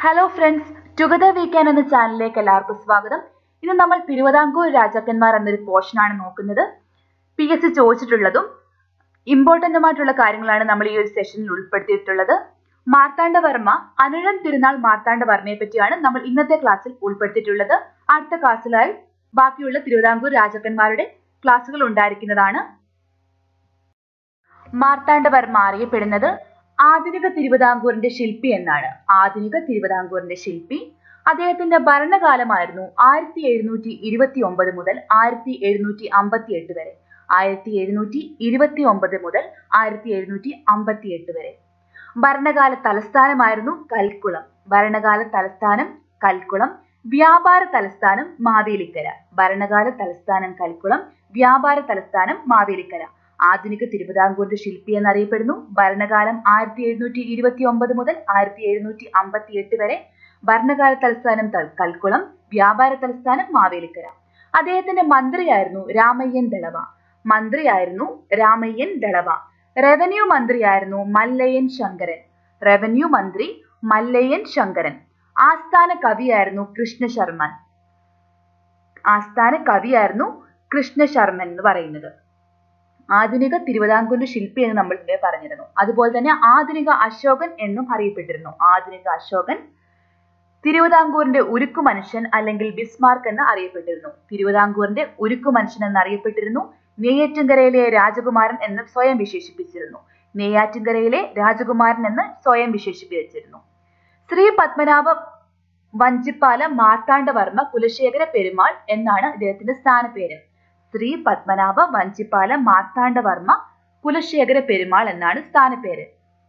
hello friends together വീക്കാൻ എന്ന ചാനലിലേക്ക് എല്ലാവർക്കും സ്വാഗതം ഇന്ന് നമ്മൾ തിരുവിതാംകൂർ രാജാക്കന്മാർ എന്നൊരു പോർഷനാണ് നോക്കുന്നത് പി എസ് സി ചോദിച്ചിട്ടുള്ളതും ഇമ്പോർട്ടന്റുമായിട്ടുള്ള കാര്യങ്ങളാണ് നമ്മൾ ഈ ഒരു സെഷനിൽ ഉൾപ്പെടുത്തിയിട്ടുള്ളത് മാർത്താണ്ഡവർമ്മ അനുഴം തിരുനാൾ മാർത്താണ്ഡവർമ്മയെ പറ്റിയാണ് നമ്മൾ ഇന്നത്തെ ക്ലാസ്സിൽ ഉൾപ്പെടുത്തിയിട്ടുള്ളത് അടുത്ത ക്ലാസ്സിലായി ബാക്കിയുള്ള തിരുവിതാംകൂർ രാജാക്കന്മാരുടെ ക്ലാസ്സുകൾ ഉണ്ടായിരിക്കുന്നതാണ് മാർത്താണ്ഡവർമ്മ അറിയപ്പെടുന്നത് ആധുനിക തിരുവിതാംകൂറിന്റെ ശില്പി എന്നാണ് ആധുനിക തിരുവിതാംകൂറിന്റെ ശില്പി അദ്ദേഹത്തിന്റെ ഭരണകാലമായിരുന്നു ആയിരത്തി എഴുന്നൂറ്റി ഇരുപത്തി ഒമ്പത് മുതൽ ആയിരത്തി എഴുന്നൂറ്റി അമ്പത്തി എട്ട് വരെ ആയിരത്തി എഴുന്നൂറ്റി ഇരുപത്തി ഒമ്പത് മുതൽ ആയിരത്തി എഴുന്നൂറ്റി അമ്പത്തി എട്ട് വരെ ഭരണകാല തലസ്ഥാനമായിരുന്നു കൽക്കുളം ഭരണകാല തലസ്ഥാനം കൽക്കുളം വ്യാപാര തലസ്ഥാനം മാവേലിക്കര ഭരണകാല തലസ്ഥാനം കൽക്കുളം വ്യാപാര തലസ്ഥാനം മാവേലിക്കര ആധുനിക തിരുവിതാംകൂറിന്റെ ശില്പി എന്നറിയപ്പെടുന്നു ഭരണകാലം ആയിരത്തി എഴുന്നൂറ്റി ഇരുപത്തി ഒമ്പത് മുതൽ ആയിരത്തി എഴുന്നൂറ്റി അമ്പത്തി എട്ട് വരെ ഭരണകാല തലസ്ഥാനം കൽക്കുളം വ്യാപാര തലസ്ഥാനം മാവേലിക്കര അദ്ദേഹത്തിന്റെ മന്ത്രിയായിരുന്നു രാമയ്യൻ ദളവ മന്ത്രിയായിരുന്നു രാമയ്യൻ ദളവ റവന്യൂ മന്ത്രിയായിരുന്നു മല്ലയ്യൻ ശങ്കരൻ റവന്യൂ മന്ത്രി മല്ലയ്യൻ ശങ്കരൻ ആസ്ഥാന കവിയായിരുന്നു കൃഷ്ണശർമ്മൻ ആസ്ഥാന കവിയായിരുന്നു കൃഷ്ണശർമ്മൻ എന്ന് പറയുന്നത് ആധുനിക തിരുവിതാംകൂറിന്റെ ശില്പി എന്ന് നമ്മൾ ഇവിടെ പറഞ്ഞിരുന്നു അതുപോലെ തന്നെ ആധുനിക അശോകൻ എന്നും അറിയപ്പെട്ടിരുന്നു ആധുനിക അശോകൻ തിരുവിതാംകൂറിന്റെ ഉരുക്കു മനുഷ്യൻ അല്ലെങ്കിൽ ബിസ്മാർക്ക് എന്ന് അറിയപ്പെട്ടിരുന്നു തിരുവിതാംകൂറിന്റെ ഉരുക്കു മനുഷ്യൻ എന്ന് അറിയപ്പെട്ടിരുന്നു നെയ്യാറ്റിൻകരയിലെ രാജകുമാരൻ എന്ന് സ്വയം വിശേഷിപ്പിച്ചിരുന്നു നെയ്യാറ്റിൻകരയിലെ രാജകുമാരൻ എന്ന് സ്വയം വിശേഷിപ്പിച്ചിരുന്നു ശ്രീ പത്മനാഭ വഞ്ചിപ്പാല മാർത്താണ്ഡവർമ്മ കുലശേഖര പെരുമാൾ എന്നാണ് ഇദ്ദേഹത്തിന്റെ സ്ഥാനപ്പേര് ശ്രീ പത്മനാഭ വഞ്ചിപ്പാല മാർത്താണ്ഡവർമ്മ കുലശേഖര പെരുമാൾ എന്നാണ് സ്ഥാനപ്പേര്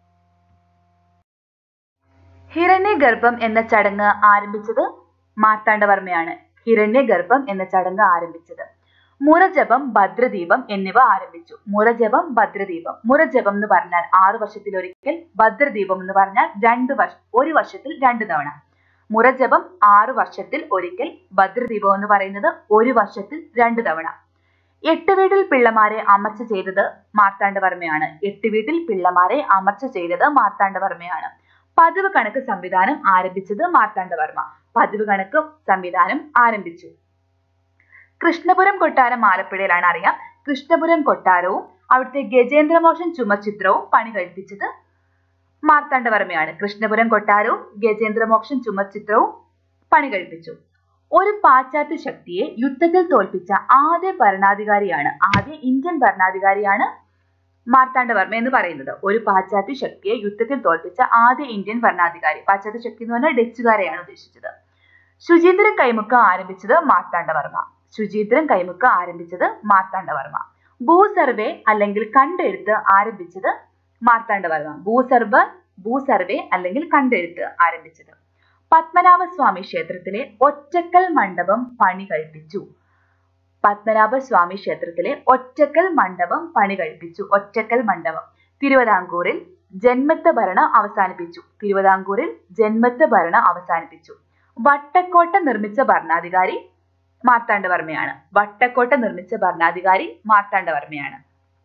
ഹിരണ്യഗർഭം എന്ന ചടങ്ങ് ആരംഭിച്ചത് മാർത്താണ്ഡവർമ്മയാണ് ഹിരണ്യഗർഭം എന്ന ചടങ്ങ് ആരംഭിച്ചത് മുറജപം ഭദ്രദീപം എന്നിവ ആരംഭിച്ചു മുറജപം ഭദ്രദീപം മുറജപം എന്ന് പറഞ്ഞാൽ ആറു വർഷത്തിലൊരിക്കൽ ഭദ്രദീപം എന്ന് പറഞ്ഞാൽ രണ്ട് വർഷ ഒരു വർഷത്തിൽ രണ്ട് തവണ മുറജപം ആറു വർഷത്തിൽ ഒരിക്കൽ ഭദ്രദീപം എന്ന് പറയുന്നത് ഒരു വർഷത്തിൽ രണ്ട് തവണ എട്ട് വീട്ടിൽ പിള്ളമാരെ അമർച്ച ചെയ്തത് മാർത്താണ്ഡവർമ്മയാണ് എട്ട് വീട്ടിൽ പിള്ളമാരെ അമർച്ച ചെയ്തത് മാർത്താണ്ഡവർമ്മയാണ് പതിവ് കണക്ക് സംവിധാനം ആരംഭിച്ചത് മാർത്താണ്ഡവർമ്മ പതിവ് കണക്ക് സംവിധാനം ആരംഭിച്ചു കൃഷ്ണപുരം കൊട്ടാരം ആലപ്പുഴയിലാണ് അറിയാം കൃഷ്ണപുരം കൊട്ടാരവും അവിടുത്തെ ഗജേന്ദ്രമോഷൻ ചുമച്ചിത്രവും പണി കഴിപ്പിച്ചത് മാർത്താണ്ഡവർമ്മയാണ് കൃഷ്ണപുരം കൊട്ടാരവും ഗജേന്ദ്രമോക്ഷൻ ചുമച്ചിത്രവും പണി കഴിപ്പിച്ചു ഒരു പാശ്ചാത്യ ശക്തിയെ യുദ്ധത്തിൽ തോൽപ്പിച്ച ആദ്യ ഭരണാധികാരിയാണ് ആദ്യ ഇന്ത്യൻ ഭരണാധികാരിയാണ് മാർത്താണ്ഡവർമ്മ എന്ന് പറയുന്നത് ഒരു പാശ്ചാത്യ ശക്തിയെ യുദ്ധത്തിൽ തോൽപ്പിച്ച ആദ്യ ഇന്ത്യൻ ഭരണാധികാരി പാശ്ചാത്യ ശക്തി എന്ന് പറഞ്ഞാൽ ഡച്ചുകാരെയാണ് ഉദ്ദേശിച്ചത് ശുചീന്ദ്രൻ കൈമുക്ക ആരംഭിച്ചത് മാർത്താണ്ഡവർമ്മ ശുചീന്ദ്രൻ കൈമുക്ക ആരംഭിച്ചത് മാർത്താണ്ഡവർമ്മ ഭൂസർവേ അല്ലെങ്കിൽ കണ്ടെഴുത്ത് ആരംഭിച്ചത് മാർത്താണ്ഡവർമ്മ ഭൂസർവ ഭൂസർവേ അല്ലെങ്കിൽ കണ്ടെഴുത്ത് ആരംഭിച്ചത് പത്മനാഭസ്വാമി ക്ഷേത്രത്തിലെ ഒറ്റക്കൽ മണ്ഡപം പണി കഴിപ്പിച്ചു പത്മനാഭസ്വാമി ക്ഷേത്രത്തിലെ ഒറ്റക്കൽ മണ്ഡപം പണി കഴിപ്പിച്ചു ഒറ്റക്കൽ മണ്ഡപം തിരുവിതാംകൂറിൽ ജന്മത്ത ഭരണം അവസാനിപ്പിച്ചു തിരുവിതാംകൂറിൽ ജന്മത്ത ഭരണം അവസാനിപ്പിച്ചു വട്ടക്കോട്ട നിർമ്മിച്ച ഭരണാധികാരി മാർത്താണ്ഡവർമ്മയാണ് വട്ടക്കോട്ട നിർമ്മിച്ച ഭരണാധികാരി മാർത്താണ്ഡവർമ്മയാണ്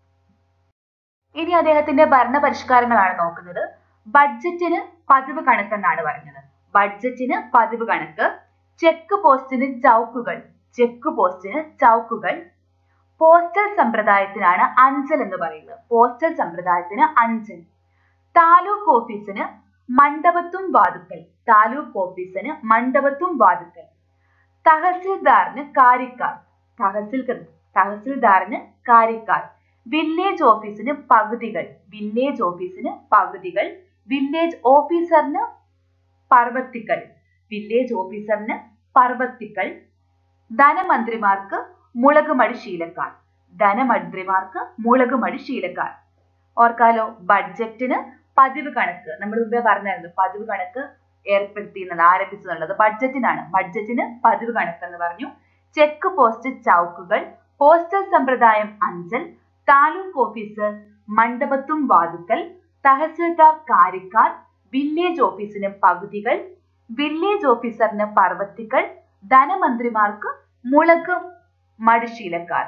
ഇനി അദ്ദേഹത്തിന്റെ ഭരണ പരിഷ്കാരങ്ങളാണ് നോക്കുന്നത് ബഡ്ജറ്റിന് പതിവ് കണക്കെന്നാണ് പറഞ്ഞത് ബഡ്ജറ്റിന് പതിവ് കണക്ക് ചെക്ക് പോസ്റ്റിന് ചൗക്കുകൾ ചെക്ക് പോസ്റ്റിന് ചൗക്കുകൾ പോസ്റ്റൽ സമ്പ്രദായത്തിനാണ് അഞ്ചൽ എന്ന് പറയുന്നത് പോസ്റ്റൽ സമ്പ്രദായത്തിന് അഞ്ചൽ താലൂക്ക് ഓഫീസിന് മണ്ഡപത്തും വാതുക്കൽ താലൂക്ക് ഓഫീസിന് മണ്ഡപത്തും വാതുക്കൽ തഹസിൽദാറിന് കാരിക്കാർ തഹസിൽ തഹസിൽദാറിന് കാരിക്കാർ വില്ലേജ് ഓഫീസിന് പകുതികൾ വില്ലേജ് ഓഫീസിന് പകുതികൾ വില്ലേജ് ഓഫീസറിന് പർവത്തിക്കൽ വില്ലേജ് ഓഫീസറിന് പർവത്തിക്കൽ ധനമന്ത്രിമാർക്ക് മുളകുമടി ശീലക്കാർ ധനമന്ത്രിമാർക്ക് മുളകുമടി ശീലക്കാർ ഓർക്കാലോ ബഡ്ജറ്റിന് പതിവ് കണക്ക് നമ്മൾ മുമ്പേ പറഞ്ഞായിരുന്നു പതിവ് കണക്ക് ഏർപ്പെടുത്തി എന്നത് ആരംഭിച്ചെന്നുള്ളത് ബഡ്ജറ്റിനാണ് ബഡ്ജറ്റിന് പതിവ് കണക്ക് എന്ന് പറഞ്ഞു ചെക്ക് പോസ്റ്റ് ചൗക്കുകൾ പോസ്റ്റൽ സമ്പ്രദായം അഞ്ചൽ താലൂക്ക് ഓഫീസർ മണ്ഡപത്തും വാതുക്കൽ തഹസിൽദാർ കാരിക്കാർ വില്ലേജ് ഓഫീസിന് പകുതികൾ വില്ലേജ് ഓഫീസറിന് പർവത്തികൾ ധനമന്ത്രിമാർക്ക് മുളക് മടിശീലക്കാർ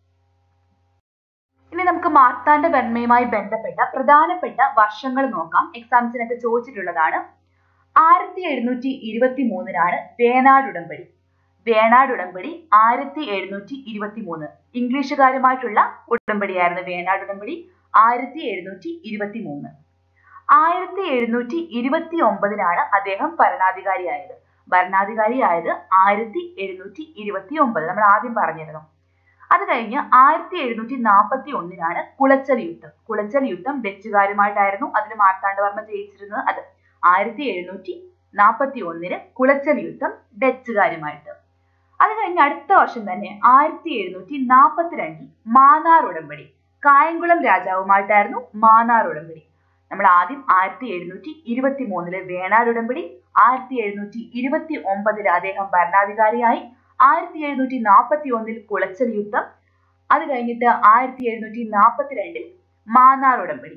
ഇനി നമുക്ക് മാർത്താണ്ഡ വർമ്മയുമായി ബന്ധപ്പെട്ട പ്രധാനപ്പെട്ട വർഷങ്ങൾ നോക്കാം എക്സാംസിനൊക്കെ ചോദിച്ചിട്ടുള്ളതാണ് ആയിരത്തി ആയിരത്തി എഴുന്നൂറ്റി ഇരുപത്തി മൂന്നിനാണ് വേണാട് ഉടമ്പടി വേണാട് ഉടമ്പടി ആയിരത്തി എഴുന്നൂറ്റി ഇരുപത്തി മൂന്ന് ഇംഗ്ലീഷുകാരുമായിട്ടുള്ള ഉടമ്പടിയായിരുന്നു വേണാട് ഉടമ്പടി ആയിരത്തി എഴുന്നൂറ്റി ഇരുപത്തി മൂന്ന് ആയിരത്തി എഴുന്നൂറ്റി ഇരുപത്തി ഒമ്പതിനാണ് അദ്ദേഹം ഭരണാധികാരിയായത് ഭരണാധികാരിയായത് ആയിരത്തി എഴുന്നൂറ്റി ഇരുപത്തി ഒമ്പത് നമ്മൾ ആദ്യം പറഞ്ഞിരുന്നു അത് കഴിഞ്ഞ് ആയിരത്തി എഴുന്നൂറ്റി നാൽപ്പത്തി ഒന്നിനാണ് കുളച്ചൽ യുദ്ധം കുളച്ചൽ യുദ്ധം ഡച്ചുകാരുമായിട്ടായിരുന്നു അതിൽ മാർത്താണ്ഡവർമ്മ ജയിച്ചിരുന്നത് അത് ആയിരത്തി എഴുന്നൂറ്റി നാൽപ്പത്തി ഒന്നിന് കുളച്ചൽ യുദ്ധം ഡച്ചുകാരുമായിട്ട് അത് കഴിഞ്ഞ് അടുത്ത വർഷം തന്നെ ആയിരത്തി എഴുന്നൂറ്റി നാൽപ്പത്തിരണ്ടിൽ മാന്നാർ ഉടമ്പടി കായംകുളം രാജാവുമായിട്ടായിരുന്നു മാന്നാർ ഉടമ്പടി നമ്മൾ ആദ്യം ആയിരത്തി എഴുന്നൂറ്റി ഇരുപത്തി മൂന്നില് വേണാട് ഉടമ്പടി ആയിരത്തി എഴുന്നൂറ്റി ഇരുപത്തി ഒമ്പതിൽ അദ്ദേഹം ഭരണാധികാരിയായി ആയിരത്തി എഴുന്നൂറ്റി നാൽപ്പത്തി ഒന്നിൽ കുളച്ചൽ യുദ്ധം അത് കഴിഞ്ഞിട്ട് ആയിരത്തി എഴുന്നൂറ്റി നാൽപ്പത്തിരണ്ടിൽ മാന്നാർ ഉടമ്പടി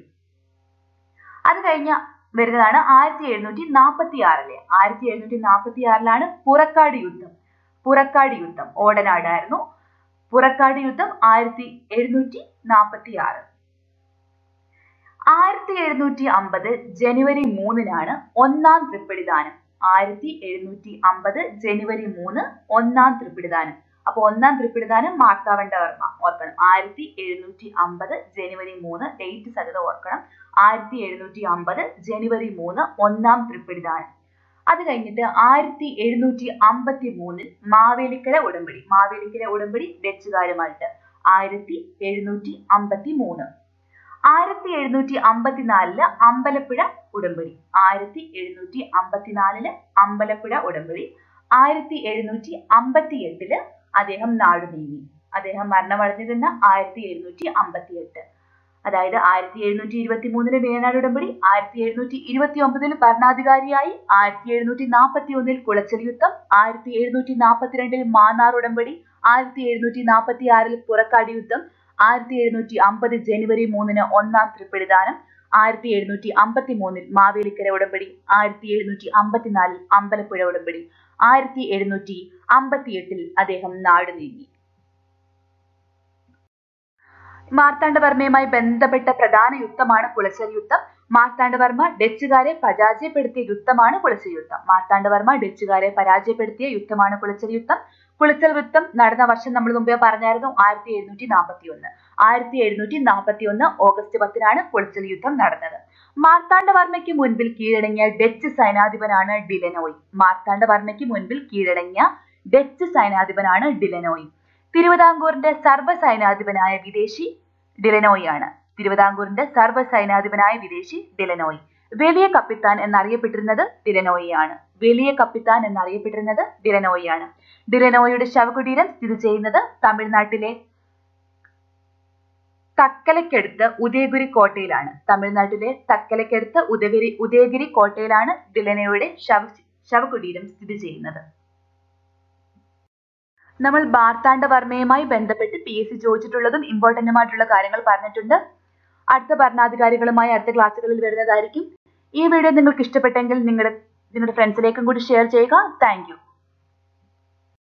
അത് കഴിഞ്ഞ വരുന്നതാണ് ആയിരത്തി എഴുന്നൂറ്റി നാൽപ്പത്തി ആറിലെ ആയിരത്തി എഴുന്നൂറ്റി നാൽപ്പത്തി ആറിലാണ് പുറക്കാട് യുദ്ധം പുറക്കാട് യുദ്ധം ഓടനാടായിരുന്നു പുറക്കാട് യുദ്ധം ആയിരത്തി എഴുന്നൂറ്റി നാൽപ്പത്തി ആറ് ആയിരത്തി എഴുന്നൂറ്റി അമ്പത് ജനുവരി മൂന്നിനാണ് ഒന്നാം തൃപ്പടിദാനം ആയിരത്തി എഴുന്നൂറ്റി അമ്പത് ജനുവരി മൂന്ന് ഒന്നാം തൃപ്പിടിദാനം അപ്പൊ ഒന്നാം തൃപ്പിടിദാനം മാർത്താണ്ഡവർമ്മ ഓർക്കണം ആയിരത്തി എഴുന്നൂറ്റി അമ്പത് ജനുവരി മൂന്ന് ഡേറ്റ് സഹിതം ഓർക്കണം ആയിരത്തി എഴുന്നൂറ്റി അമ്പത് ജനുവരി മൂന്ന് ഒന്നാം തൃപ്പിടിദാനം അത് കഴിഞ്ഞിട്ട് ആയിരത്തി എഴുന്നൂറ്റി അമ്പത്തി മൂന്നിൽ മാവേലിക്കര ഉടമ്പടി മാവേലിക്കര ഉടമ്പടി ഡച്ചുകാരുമായിട്ട് ആയിരത്തി എഴുന്നൂറ്റി അമ്പത്തി മൂന്ന് ആയിരത്തി എഴുന്നൂറ്റി അമ്പത്തിനാലില് അമ്പലപ്പുഴ ഉടമ്പടി ആയിരത്തി എഴുന്നൂറ്റി അമ്പത്തിനാലില് അമ്പലപ്പുഴ ഉടമ്പടി ആയിരത്തി എഴുന്നൂറ്റി അമ്പത്തി എട്ടില് അദ്ദേഹം നാടു നീങ്ങി അദ്ദേഹം മരണമടഞ്ഞിരുന്ന ആയിരത്തി എഴുന്നൂറ്റി അമ്പത്തി എട്ട് അതായത് ആയിരത്തി എഴുന്നൂറ്റി ഇരുപത്തി മൂന്നില് വേണാട് ഉടമ്പടി ആയിരത്തി എഴുന്നൂറ്റി ഇരുപത്തി ഒമ്പതിൽ ഭരണാധികാരിയായി ആയിരത്തി എഴുന്നൂറ്റി നാൽപ്പത്തി ഒന്നിൽ കുളച്ചൽ യുദ്ധം ആയിരത്തി എഴുന്നൂറ്റി നാൽപ്പത്തിരണ്ടിൽ മാന്നാർ ഉടമ്പടി ആയിരത്തി എഴുന്നൂറ്റി നാൽപ്പത്തി ആറിൽ പുറക്കാട് യുദ്ധം ആയിരത്തി എഴുന്നൂറ്റി അമ്പത് ജനുവരി മൂന്നിന് ഒന്നാം തൃപ്പിടിദാനം ആയിരത്തി എഴുന്നൂറ്റി അമ്പത്തി മൂന്നിൽ മാവേലിക്കര ഉടമ്പടി ആയിരത്തി എഴുന്നൂറ്റി അമ്പത്തിനാലിൽ അമ്പലപ്പുഴ ഉടമ്പടി ആയിരത്തി എഴുന്നൂറ്റി അമ്പത്തി എട്ടിൽ അദ്ദേഹം നാട് നീങ്ങി മാർത്താണ്ഡവർമ്മയുമായി ബന്ധപ്പെട്ട പ്രധാന യുദ്ധമാണ് കുളച്ചൽ യുദ്ധം മാർത്താണ്ഡവർമ്മ ഡച്ചുകാരെ പരാജയപ്പെടുത്തിയ യുദ്ധമാണ് കുളച്ചൽ യുദ്ധം മാർത്താണ്ഡവർമ്മ ഡച്ചുകാരെ പരാജയപ്പെടുത്തിയ യുദ്ധമാണ് കുളച്ചൽ യുദ്ധം കുളച്ചൽ യുദ്ധം നടന്ന വർഷം നമ്മൾ മുമ്പേ പറഞ്ഞായിരുന്നു ആയിരത്തി എഴുന്നൂറ്റി നാൽപ്പത്തി ഒന്ന് ആയിരത്തി എഴുന്നൂറ്റി നാൽപ്പത്തി ഒന്ന് ഓഗസ്റ്റ് പത്തിനാണ് കുളച്ചൽ യുദ്ധം നടന്നത് മാർത്താണ്ഡവർമ്മയ്ക്ക് മുൻപിൽ കീഴടങ്ങിയ ഡച്ച് സൈനാധിപനാണ് ഡിലനോയ് മാർത്താണ്ഡവർമ്മയ്ക്ക് മുൻപിൽ കീഴടങ്ങിയ ഡച്ച് സൈനാധിപനാണ് ഡിലനോയ് തിരുവിതാംകൂറിന്റെ സർവ്വ സൈനാധിപനായ വിദേശി ഡിലനോയ് ആണ് തിരുവിതാംകൂറിന്റെ സർവ്വ സൈനാധിപനായ വിദേശി ഡിലനോയ് വലിയ കപ്പിത്താൻ എന്നറിയപ്പെട്ടിരുന്നത് ഡിലനോയി ആണ് വലിയ കപ്പിത്താൻ എന്നറിയപ്പെട്ടിരുന്നത് ഡിലനോയി ആണ് ഡിലനോയിയുടെ ശവകുടീരം സ്ഥിതി ചെയ്യുന്നത് തമിഴ്നാട്ടിലെ തക്കലയ്ക്കടുത്ത് ഉദയഗിരി കോട്ടയിലാണ് തമിഴ്നാട്ടിലെ തക്കലയ്ക്കടുത്ത് ഉദയഗിരി ഉദയഗിരി കോട്ടയിലാണ് ഡിലനോയുടെ ശവ ശവകുടീരം സ്ഥിതി ചെയ്യുന്നത് നമ്മൾ മാർത്താണ്ഡവർമ്മയുമായി ബന്ധപ്പെട്ട് പി എസ് സി ചോദിച്ചിട്ടുള്ളതും ഇമ്പോർട്ടന്റുമായിട്ടുള്ള കാര്യങ്ങൾ പറഞ്ഞിട്ടുണ്ട് അടുത്ത ഭരണാധികാരികളുമായി അടുത്ത ക്ലാസ്സുകളിൽ വരുന്നതായിരിക്കും ഈ വീഡിയോ നിങ്ങൾക്ക് ഇഷ്ടപ്പെട്ടെങ്കിൽ നിങ്ങളുടെ നിങ്ങളുടെ ഫ്രണ്ട്സിലേക്കും കൂടി ഷെയർ ചെയ്യുക താങ്ക്